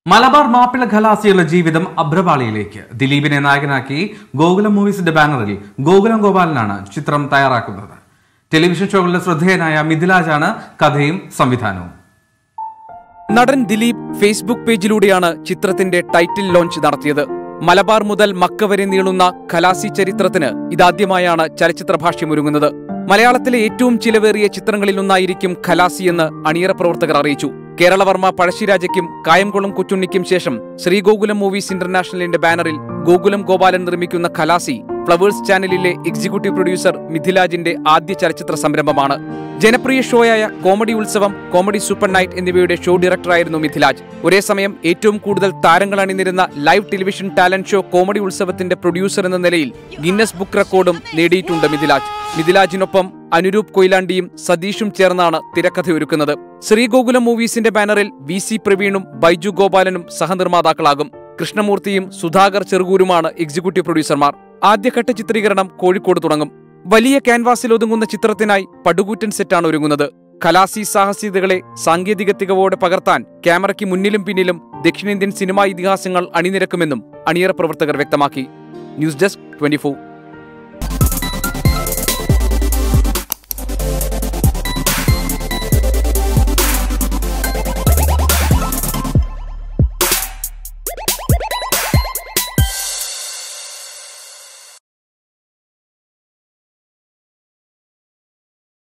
മലബാർ മാപ്പിള ഖലാസിയുടെ ജീവിതം അഭ്രപാളിയിലേക്ക് ദിലീപിനെ നായകനാക്കി ഗോകുലം മൂവീസിന്റെ ബാനറിൽ ഗോകുലം ഗോപാലനാണ് ചിത്രം തയ്യാറാക്കുന്നത് ടെലിവിഷൻ ഷോകളിലെ ശ്രദ്ധേയനായ മിഥിലാജാണ് കഥയും സംവിധാനവും നടൻ ദിലീപ് ഫേസ്ബുക്ക് പേജിലൂടെയാണ് ചിത്രത്തിന്റെ ടൈറ്റിൽ ലോഞ്ച് നടത്തിയത് മലബാർ മുതൽ മക്ക വരെ നീളുന്ന ഖലാസി ചരിത്രത്തിന് ഇതാദ്യമായാണ് ചലച്ചിത്ര ഭാഷ്യമൊരുങ്ങുന്നത് മലയാളത്തിലെ ഏറ്റവും ചിലവേറിയ ചിത്രങ്ങളിലൊന്നായിരിക്കും ഖലാസി എന്ന് അണിയറ പ്രവർത്തകർ അറിയിച്ചു കേരളവർമ്മ പഴശ്ശിരാജയ്ക്കും കായംകുളം കൊച്ചുണ്ണിക്കും ശേഷം ശ്രീഗോകുലം മൂവീസ് ഇന്റർനാഷണലിന്റെ ബാനറിൽ ഗോകുലം ഗോപാലൻ നിർമ്മിക്കുന്ന ഖലാസി ഫ്ലവേഴ്സ് ചാനലിലെ എക്സിക്യൂട്ടീവ് പ്രൊഡ്യൂസർ മിഥിലാജിന്റെ ആദ്യ ചലച്ചിത്ര സംരംഭമാണ് ജനപ്രിയ ഷോയായ comedy Utsavam comedy super night എന്നിവയുടെ ഷോ ഡയറക്ടറായിരുന്നു മിഥിലാജ് ഒരേ സമയം ഏറ്റവും കൂടുതൽ താരങ്ങൾ അണിനിരുന്ന live television talent show comedy ഉത്സവത്തിന്റെ പ്രൊഡ്യൂസർ എന്ന നിലയിൽ ഗിന്നസ് ബുക്ക് റെക്കോർഡും നേടിയിട്ടുണ്ട് മിഥിലാജ് മിഥിലാജിനൊപ്പം അനുരൂപ് കൊയിലാണ്ടിയും സതീഷും ചേർന്നാണ് തിരക്കഥയൊരുക്കുന്നത് ശ്രീഗോകുലം മൂവീസിന്റെ ബാനറിൽ വി സി പ്രവീണും ബൈജു ഗോപാലനും സഹനിർമ്മാതാക്കളാകും കൃഷ്ണമൂർത്തിയും സുധാകർ ചെറുകൂരുമാണ് എക്സിക്യൂട്ടീവ് പ്രൊഡ്യൂസർമാർ ആദ്യഘട്ട ചിത്രീകരണം കോഴിക്കോട് തുടങ്ങും വലിയ ക്യാൻവാസിൽ ഒതുങ്ങുന്ന ചിത്രത്തിനായി പടുകൂറ്റൻ സെറ്റാണ് ഒരുങ്ങുന്നത് കലാസി സാഹസികതകളെ സാങ്കേതിക തികവോടെ പകർത്താൻ ക്യാമറയ്ക്ക് മുന്നിലും പിന്നിലും ദക്ഷിണേന്ത്യൻ സിനിമാ ഇതിഹാസങ്ങൾ അണിനിരക്കുമെന്നും അണിയറ പ്രവർത്തകർ വ്യക്തമാക്കി ന്യൂസ് ഡെസ്ക് ട്വന്റി